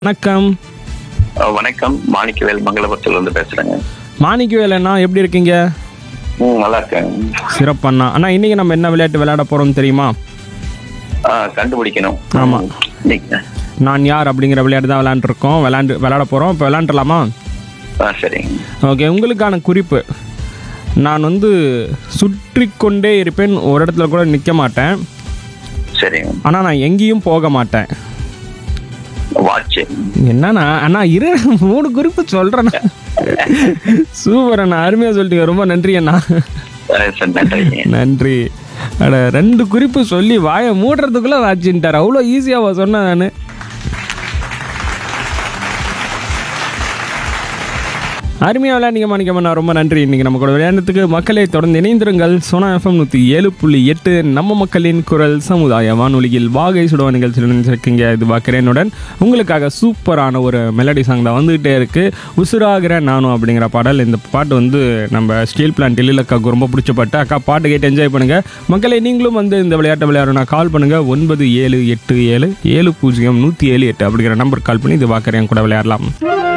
வணக்கம் அஹ் வணக்கம் மாணிக்கவேல் மங்களபுரத்துல இருந்து பேசுறேங்க மாணிக்கவேல் அண்ணா எப்படி இருக்கீங்க ம் நல்லா இருக்கேன் சிறப்பண்ணா அண்ணா இன்னைக்கு நம்ம என்ன விளையாட்டு விளையாட போறோம் தெரியுமா ஆ, கண்டுபிடிக்கணும் ஆமா. ம். நீங்க- நான் யார் அப்படிங்கிற விளையாட்டு தான் விளையாண்டுருக்கோம் விளையாண்டு விளையாட போறோம் இப்போ விளையாண்டுலாமா ஆ சரிங்க ஓகே உங்களுக்கான குறிப்பு நான் வந்து சுற்றி கொண்டே இருப்பேன் ஒரு இடத்துல கூட நிற்க மாட்டேன் சரிங்க ஆனால் நான் எங்கேயும் போக மாட்டேன் வாட்ச் என்னண்ணா அண்ணா இரு மூணு குறிப்பு சொல்கிறேண்ணா சூப்பர் அண்ணா அருமையாக சொல்லிட்டீங்க ரொம்ப நன்றி அண்ணா சார் நன்றிங்க நன்றி அட ரெண்டு குறிப்பு சொல்லி வாயை மூடுறதுக்குள்ள வாச்சின்ட்டார் அவ்வளோ ஈஸியாக சொன்னேன் நான் அருமையாக விளையாண்டிங்க மாணிக்கம்மண்ணா ரொம்ப நன்றி இன்னைக்கு நம்ம கூட விளையாண்டதுக்கு மக்களை தொடர்ந்து இணைந்திருங்கள் சோனா எஃப்எம் நூற்றி ஏழு புள்ளி எட்டு நம்ம மக்களின் குரல் சமுதாய வானொலியில் வாகை சுடுவ நிகழ்ச்சியில் நினைச்சிருக்கீங்க இது பாக்கிறேனுடன் உங்களுக்காக சூப்பரான ஒரு மெலடி சாங் தான் வந்துகிட்டே இருக்கு உசுராகிற நானும் அப்படிங்கிற பாடல் இந்த பாட்டு வந்து நம்ம ஸ்டீல் பிளான் டெல்லியில் அக்காவுக்கு ரொம்ப பிடிச்ச பாட்டு அக்கா பாட்டு கேட்டு என்ஜாய் பண்ணுங்க மக்களை நீங்களும் வந்து இந்த விளையாட்டை விளையாடணும் கால் பண்ணுங்க ஒன்பது ஏழு எட்டு ஏழு ஏழு பூஜ்ஜியம் நூற்றி ஏழு எட்டு அப்படிங்கிற நம்பர் கால் பண்ணி இது பாக்கிறேன் கூட விளையாடலாம்